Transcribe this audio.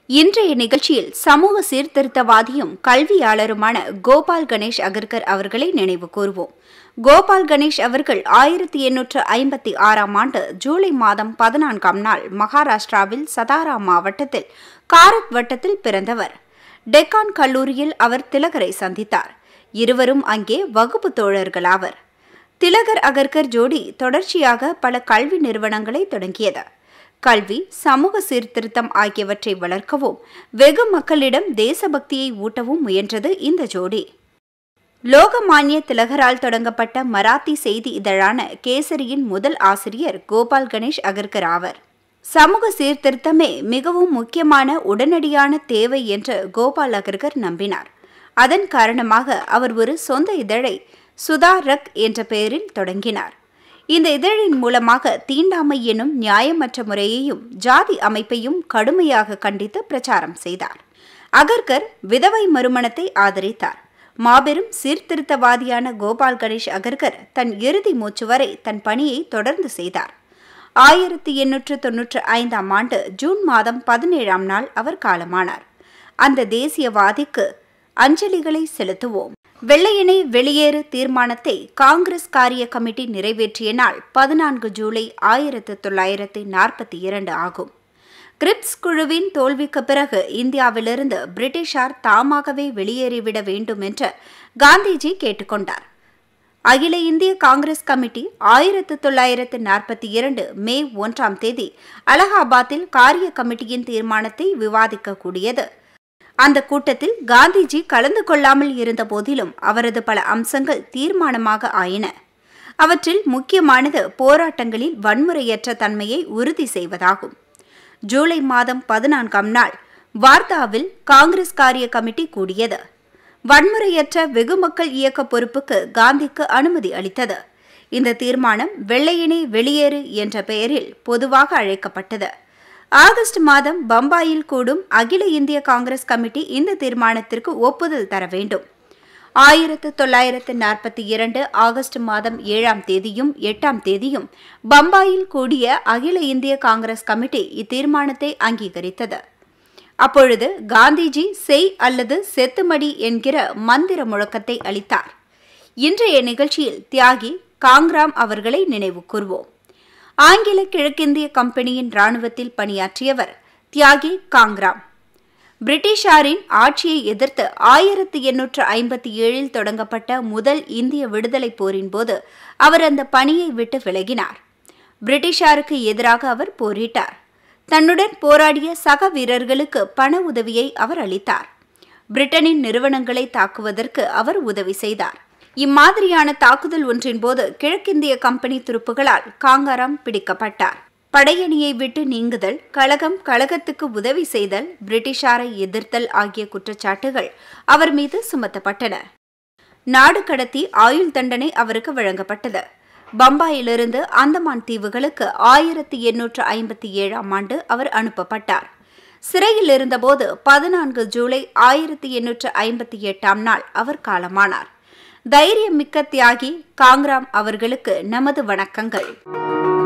இன்றைய நிகழ்ச்சியில் சமூக சீர்திருத்தவாதியும் கல்வியாளருமான கோபால் கணேஷ் அகர்கர் அவர்களை நினைவு கூறுவோம் கோபால் கணேஷ் அவர்கள் ஆயிரத்தி எண்ணூற்று ஐம்பத்தி ஆறாம் ஆண்டு ஜூலை மாதம் பதினான்காம் நாள் மகாராஷ்டிராவில் சதாரா மாவட்டத்தில் காரத் வட்டத்தில் பிறந்தவர் டெக்கான் கல்லூரியில் அவர் திலகரை சந்தித்தார் இருவரும் அங்கே வகுப்பு தோழர்களாவர் திலகர் அகர்கர் ஜோடி தொடர்ச்சியாக பல கல்வி நிறுவனங்களை தொடங்கியது கல்வி சமூக சீர்திருத்தம் ஆகியவற்றை வளர்க்கவும் வெகு மக்களிடம் தேசபக்தியை ஊட்டவும் முயன்றது இந்த ஜோடி லோகமானிய திலகரால் தொடங்கப்பட்ட மராத்தி செய்தி இதழான கேசரியின் முதல் ஆசிரியர் கோபால் கணேஷ் அகர்கர் ஆவர் சமூக சீர்திருத்தமே மிகவும் முக்கியமான உடனடியான தேவை என்று கோபால் அகர்கர் நம்பினார் அதன் காரணமாக அவர் ஒரு சொந்த இதழை சுதா ரக் என்ற பெயரில் தொடங்கினார் இந்த இதழின் மூலமாக தீண்டாமை எனும் நியாயமற்ற முறையையும் ஜாதி அமைப்பையும் கடுமையாக கண்டித்து பிரச்சாரம் செய்தார் அகர்கர் விதவை மறுமணத்தை ஆதரித்தார் மாபெரும் சீர்திருத்தவாதியான கோபால் கணேஷ் அகர்கர் தன் இறுதி மூச்சு வரை தன் பணியை தொடர்ந்து செய்தார் ஆயிரத்தி எண்ணூற்று தொன்னூற்று ஐந்தாம் ஆண்டு ஜூன் மாதம் பதினேழாம் நாள் அவர் காலமானார் அந்த தேசியவாதிக்கு அஞ்சலிகளை செலுத்துவோம் வெள்ளையனே வெளியேறு தீர்மானத்தை காங்கிரஸ் காரிய கமிட்டி நிறைவேற்றிய நாள் பதினான்கு ஜூலை ஆயிரத்து தொள்ளாயிரத்தி நாற்பத்தி இரண்டு ஆகும் கிரிப்ஸ் குழுவின் தோல்விக்கு பிறகு இந்தியாவிலிருந்து பிரிட்டிஷார் தாமாகவே வெளியேறிவிட வேண்டும் என்று காந்திஜி கேட்டுக்கொண்டார் அகில இந்திய காங்கிரஸ் கமிட்டி ஆயிரத்து தொள்ளாயிரத்து நாற்பத்தி இரண்டு மே ஒன்றாம் தேதி அலகாபாத்தில் காரிய கமிட்டியின் தீர்மானத்தை விவாதிக்கக்கூடியது அந்த கூட்டத்தில் காந்திஜி கலந்து கொள்ளாமல் இருந்த போதிலும் அவரது பல அம்சங்கள் தீர்மானமாக ஆயின அவற்றில் முக்கியமானது போராட்டங்களில் வன்முறையற்ற தன்மையை உறுதி செய்வதாகும் ஜூலை மாதம் பதினான்காம் நாள் வார்தாவில் காங்கிரஸ் காரிய கமிட்டி கூடியது வன்முறையற்ற வெகுமக்கள் இயக்க பொறுப்புக்கு காந்திக்கு அனுமதி அளித்தது இந்த தீர்மானம் வெள்ளையனே வெளியேறு என்ற பெயரில் பொதுவாக அழைக்கப்பட்டது ஆகஸ்ட் மாதம் பம்பாயில் கூடும் அகில இந்திய காங்கிரஸ் கமிட்டி இந்த தீர்மானத்திற்கு ஒப்புதல் தர வேண்டும் ஆயிரத்து தொள்ளாயிரத்து நாற்பத்தி இரண்டு ஆகஸ்ட் மாதம் ஏழாம் தேதியும் எட்டாம் தேதியும் பம்பாயில் கூடிய அகில இந்திய காங்கிரஸ் கமிட்டி இத்தீர்மானத்தை அங்கீகரித்தது அப்பொழுது காந்திஜி செய் அல்லது செத்துமடி என்கிற மந்திர முழக்கத்தை அளித்தார் இன்றைய நிகழ்ச்சியில் தியாகி காங்ராம் அவர்களை நினைவு கூர்வோம் ஆங்கில கிழக்கிந்திய கம்பெனியின் ராணுவத்தில் பணியாற்றியவர் தியாகி காங்ராம் பிரிட்டிஷாரின் ஆட்சியை எதிர்த்து ஆயிரத்தி எண்ணூற்று ஐம்பத்தி ஏழில் தொடங்கப்பட்ட முதல் இந்திய விடுதலை போரின் போது அவர் அந்த பணியை விட்டு விலகினார் பிரிட்டிஷாருக்கு எதிராக அவர் போரிட்டார் தன்னுடன் போராடிய சக வீரர்களுக்கு பண உதவியை அவர் அளித்தார் பிரிட்டனின் நிறுவனங்களை தாக்குவதற்கு அவர் உதவி செய்தார் இம்மாதிரியான தாக்குதல் ஒன்றின் போது கிழக்கிந்திய கம்பெனி துருப்புகளால் காங்காராம் பிடிக்கப்பட்டார் படையணியை விட்டு நீங்குதல் கழகம் கழகத்துக்கு உதவி செய்தல் பிரிட்டிஷாரை எதிர்த்தல் ஆகிய குற்றச்சாட்டுகள் அவர் மீது சுமத்தப்பட்டன நாடு கடத்தி ஆயுள் தண்டனை அவருக்கு வழங்கப்பட்டது பம்பாயிலிருந்து அந்தமான் தீவுகளுக்கு ஆயிரத்தி எண்ணூற்று ஐம்பத்தி ஏழாம் ஆண்டு அவர் அனுப்பப்பட்டார் சிறையில் இருந்தபோது பதினான்கு ஜூலை ஆயிரத்தி எண்ணூற்று ஐம்பத்தி எட்டாம் நாள் அவர் காலமானார் தைரியமிக்க தியாகி காங்ராம் அவர்களுக்கு நமது வணக்கங்கள்